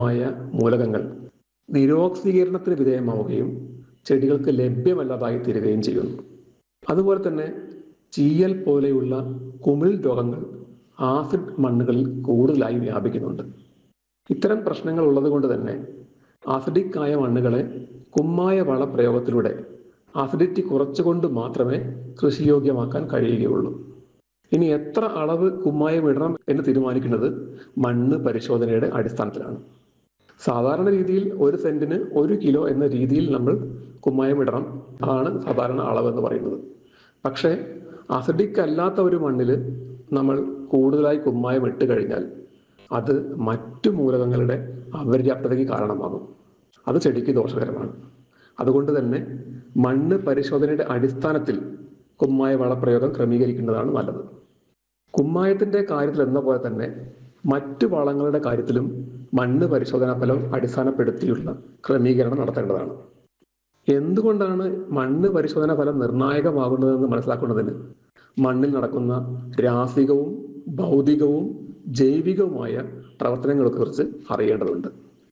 മായ മൂലകങ്ങൾ നിരോക്സീകരണത്തിന് വിധേയമാവുകയും ചെടികൾക്ക് ലഭ്യമല്ലാതായി തീരുകയും ചെയ്യുന്നു അതുപോലെ തന്നെ ചീയൽ പോലെയുള്ള കുമിൾ രോഗങ്ങൾ ആസിഡ് മണ്ണുകളിൽ കൂടുതലായി വ്യാപിക്കുന്നുണ്ട് ഇത്തരം പ്രശ്നങ്ങൾ ഉള്ളതുകൊണ്ട് തന്നെ ആസിഡിക് ആയ മണ്ണുകളെ കുമ്മായ വളപ്രയോഗത്തിലൂടെ ആസിഡിറ്റി കുറച്ചുകൊണ്ട് മാത്രമേ കൃഷിയോഗ്യമാക്കാൻ കഴിയുകയുള്ളൂ ഇനി എത്ര അളവ് കുമ്മായം ഇടണം എന്ന് തീരുമാനിക്കുന്നത് മണ്ണ് പരിശോധനയുടെ അടിസ്ഥാനത്തിലാണ് സാധാരണ രീതിയിൽ ഒരു സെന്റിന് ഒരു കിലോ എന്ന രീതിയിൽ നമ്മൾ കുമ്മായം ഇടണം അതാണ് സാധാരണ അളവ് എന്ന് പറയുന്നത് പക്ഷേ അസിഡിക് അല്ലാത്ത ഒരു മണ്ണിൽ നമ്മൾ കൂടുതലായി കുമ്മായം ഇട്ട് കഴിഞ്ഞാൽ അത് മറ്റു മൂലകങ്ങളുടെ അപര്യാപ്തതയ്ക്ക് കാരണമാകും അത് ചെടിക്ക് ദോഷകരമാണ് അതുകൊണ്ട് തന്നെ മണ്ണ് പരിശോധനയുടെ അടിസ്ഥാനത്തിൽ കുമ്മായ വളപ്രയോഗം ക്രമീകരിക്കുന്നതാണ് നല്ലത് കുമ്മായത്തിന്റെ കാര്യത്തിൽ എന്ന പോലെ തന്നെ മറ്റു വളങ്ങളുടെ കാര്യത്തിലും മണ്ണ് പരിശോധനാ ഫലം അടിസ്ഥാനപ്പെടുത്തിയുള്ള ക്രമീകരണം നടത്തേണ്ടതാണ് എന്തുകൊണ്ടാണ് മണ്ണ് പരിശോധനാ ഫലം നിർണായകമാകുന്നതെന്ന് മനസ്സിലാക്കുന്നതിന് മണ്ണിൽ നടക്കുന്ന രാസികവും ഭൗതികവും ജൈവികവുമായ പ്രവർത്തനങ്ങളെക്കുറിച്ച് അറിയേണ്ടതുണ്ട്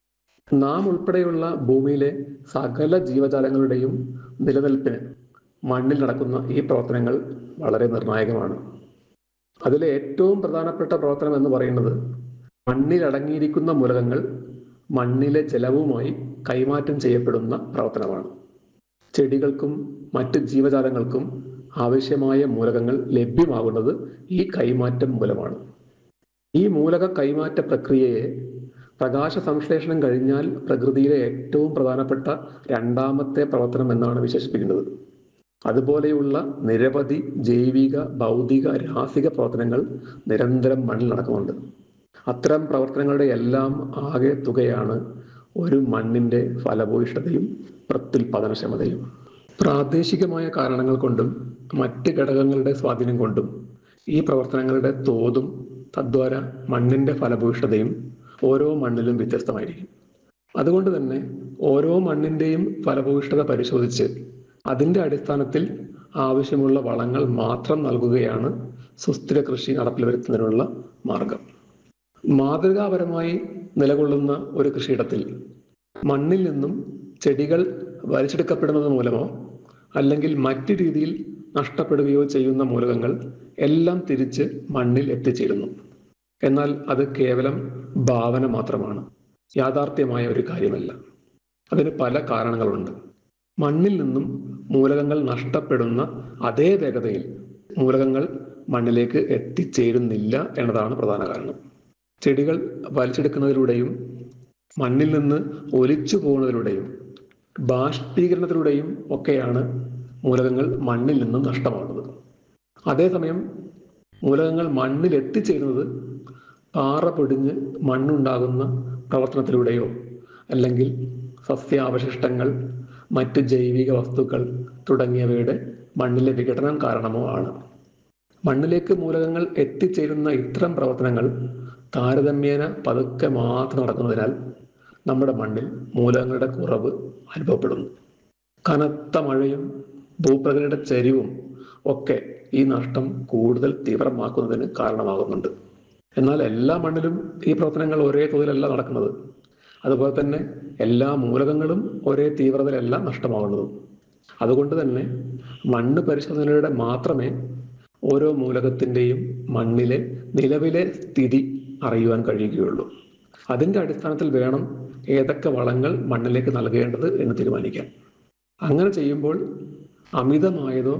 നാം ഉൾപ്പെടെയുള്ള ഭൂമിയിലെ സകല ജീവജാലങ്ങളുടെയും നിലനിൽപ്പിന് മണ്ണിൽ നടക്കുന്ന ഈ പ്രവർത്തനങ്ങൾ വളരെ നിർണായകമാണ് അതിലെ ഏറ്റവും പ്രധാനപ്പെട്ട പ്രവർത്തനം എന്ന് പറയുന്നത് മണ്ണിൽ അടങ്ങിയിരിക്കുന്ന മൂലകങ്ങൾ മണ്ണിലെ ജലവുമായി കൈമാറ്റം ചെയ്യപ്പെടുന്ന പ്രവർത്തനമാണ് ചെടികൾക്കും മറ്റ് ജീവജാലങ്ങൾക്കും ആവശ്യമായ മൂലകങ്ങൾ ലഭ്യമാകുന്നത് ഈ കൈമാറ്റം മൂലമാണ് ഈ മൂലക കൈമാറ്റ പ്രക്രിയയെ പ്രകാശ സംശ്ലേഷണം കഴിഞ്ഞാൽ പ്രകൃതിയിലെ ഏറ്റവും പ്രധാനപ്പെട്ട രണ്ടാമത്തെ പ്രവർത്തനം എന്നാണ് വിശേഷിപ്പിക്കുന്നത് അതുപോലെയുള്ള നിരവധി ജൈവിക ഭൗതിക രാസിക പ്രവർത്തനങ്ങൾ നിരന്തരം മണ്ണിൽ നടക്കുന്നുണ്ട് അത്തരം പ്രവർത്തനങ്ങളുടെ എല്ലാം ആകെ തുകയാണ് ഒരു മണ്ണിന്റെ ഫലഭൂയിഷ്ഠതയും പ്രത്യുൽപാദനക്ഷമതയും പ്രാദേശികമായ കാരണങ്ങൾ കൊണ്ടും മറ്റ് ഘടകങ്ങളുടെ സ്വാധീനം കൊണ്ടും ഈ പ്രവർത്തനങ്ങളുടെ തോതും തദ്വാര മണ്ണിന്റെ ഫലഭൂയിഷ്ഠതയും ഓരോ മണ്ണിലും വ്യത്യസ്തമായിരിക്കും അതുകൊണ്ട് തന്നെ ഓരോ മണ്ണിന്റെയും ഫലഭൂയിഷ്ഠത പരിശോധിച്ച് അതിന്റെ അടിസ്ഥാനത്തിൽ ആവശ്യമുള്ള വളങ്ങൾ മാത്രം നൽകുകയാണ് സുസ്ഥിര കൃഷി നടപ്പിൽ വരുത്തുന്നതിനുള്ള മാർഗം മാതൃകാപരമായി നിലകൊള്ളുന്ന ഒരു കൃഷിയിടത്തിൽ മണ്ണിൽ നിന്നും ചെടികൾ വലിച്ചെടുക്കപ്പെടുന്നത് മൂലമോ അല്ലെങ്കിൽ മറ്റു രീതിയിൽ നഷ്ടപ്പെടുകയോ ചെയ്യുന്ന മൂലകങ്ങൾ എല്ലാം തിരിച്ച് മണ്ണിൽ എത്തിച്ചേരുന്നു എന്നാൽ അത് കേവലം ഭാവന മാത്രമാണ് യാഥാർത്ഥ്യമായ ഒരു കാര്യമല്ല അതിന് പല കാരണങ്ങളുണ്ട് മണ്ണിൽ നിന്നും മൂലകങ്ങൾ നഷ്ടപ്പെടുന്ന അതേ വേഗതയിൽ മൂലകങ്ങൾ മണ്ണിലേക്ക് എത്തിച്ചേരുന്നില്ല എന്നതാണ് പ്രധാന കാരണം ചെടികൾ വലിച്ചെടുക്കുന്നതിലൂടെയും മണ്ണിൽ നിന്ന് ഒലിച്ചു പോകുന്നതിലൂടെയും ബാഷ്പീകരണത്തിലൂടെയും ഒക്കെയാണ് മൂലകങ്ങൾ മണ്ണിൽ നിന്നും നഷ്ടമാകുന്നത് അതേസമയം മൂലകങ്ങൾ മണ്ണിൽ എത്തിച്ചേരുന്നത് പാറ പൊടിഞ്ഞ് മണ്ണുണ്ടാകുന്ന പ്രവർത്തനത്തിലൂടെയോ അല്ലെങ്കിൽ സസ്യാവശിഷ്ടങ്ങൾ മറ്റ് ജൈവിക വസ്തുക്കൾ തുടങ്ങിയവയുടെ മണ്ണിലെ വിഘടനം കാരണമോ ആണ് മണ്ണിലേക്ക് മൂലകങ്ങൾ എത്തിച്ചേരുന്ന ഇത്തരം പ്രവർത്തനങ്ങൾ താരതമ്യേന പതുക്കെ മാത്രം നടക്കുന്നതിനാൽ നമ്മുടെ മണ്ണിൽ മൂലകങ്ങളുടെ കുറവ് അനുഭവപ്പെടുന്നു കനത്ത മഴയും ഭൂപ്രകൃതിയുടെ ചരിവും ഒക്കെ ഈ നഷ്ടം കൂടുതൽ തീവ്രമാക്കുന്നതിന് കാരണമാകുന്നുണ്ട് എന്നാൽ എല്ലാ മണ്ണിലും ഈ പ്രവർത്തനങ്ങൾ ഒരേ തോതിലല്ല നടക്കുന്നത് അതുപോലെ തന്നെ എല്ലാ മൂലകങ്ങളും ഒരേ തീവ്രതയിലല്ല നഷ്ടമാകുന്നതും അതുകൊണ്ട് തന്നെ മണ്ണ് പരിശോധനയുടെ മാത്രമേ ഓരോ മൂലകത്തിൻ്റെയും മണ്ണിലെ നിലവിലെ സ്ഥിതി അറിയുവാൻ കഴിയുകയുള്ളൂ അതിൻ്റെ അടിസ്ഥാനത്തിൽ വേണം ഏതൊക്കെ വളങ്ങൾ മണ്ണിലേക്ക് നൽകേണ്ടത് എന്ന് തീരുമാനിക്കാൻ അങ്ങനെ ചെയ്യുമ്പോൾ അമിതമായതോ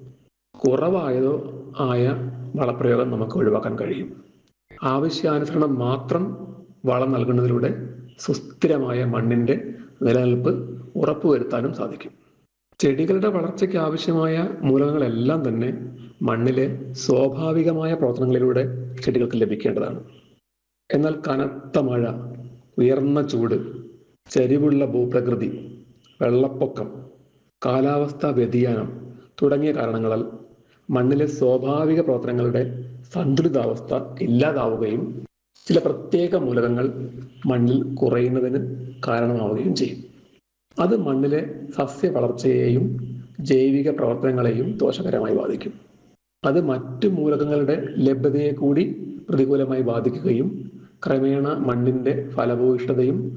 കുറവായതോ ആയ വളപ്രയോഗം നമുക്ക് ഒഴിവാക്കാൻ കഴിയും ആവശ്യാനുസരണം മാത്രം വളം നൽകുന്നതിലൂടെ സുസ്ഥിരമായ മണ്ണിന്റെ നിലനിൽപ്പ് ഉറപ്പുവരുത്താനും സാധിക്കും ചെടികളുടെ വളർച്ചയ്ക്ക് ആവശ്യമായ മൂലകങ്ങളെല്ലാം തന്നെ മണ്ണിലെ സ്വാഭാവികമായ പ്രവർത്തനങ്ങളിലൂടെ ചെടികൾക്ക് ലഭിക്കേണ്ടതാണ് എന്നാൽ കനത്ത മഴ ഉയർന്ന ചൂട് ചരിവുള്ള ഭൂപ്രകൃതി വെള്ളപ്പൊക്കം കാലാവസ്ഥാ വ്യതിയാനം തുടങ്ങിയ കാരണങ്ങളാൽ മണ്ണിലെ സ്വാഭാവിക പ്രവർത്തനങ്ങളുടെ സന്തുലിതാവസ്ഥ ഇല്ലാതാവുകയും ചില പ്രത്യേക മൂലകങ്ങൾ മണ്ണിൽ കുറയുന്നതിന് കാരണമാവുകയും ചെയ്യും അത് മണ്ണിലെ സസ്യ വളർച്ചയെയും ജൈവിക പ്രവർത്തനങ്ങളെയും ദോഷകരമായി ബാധിക്കും അത് മറ്റു മൂലകങ്ങളുടെ ലഭ്യതയെ കൂടി പ്രതികൂലമായി ബാധിക്കുകയും ക്രമേണ മണ്ണിൻ്റെ ഫലഭൂയിഷ്ഠതയും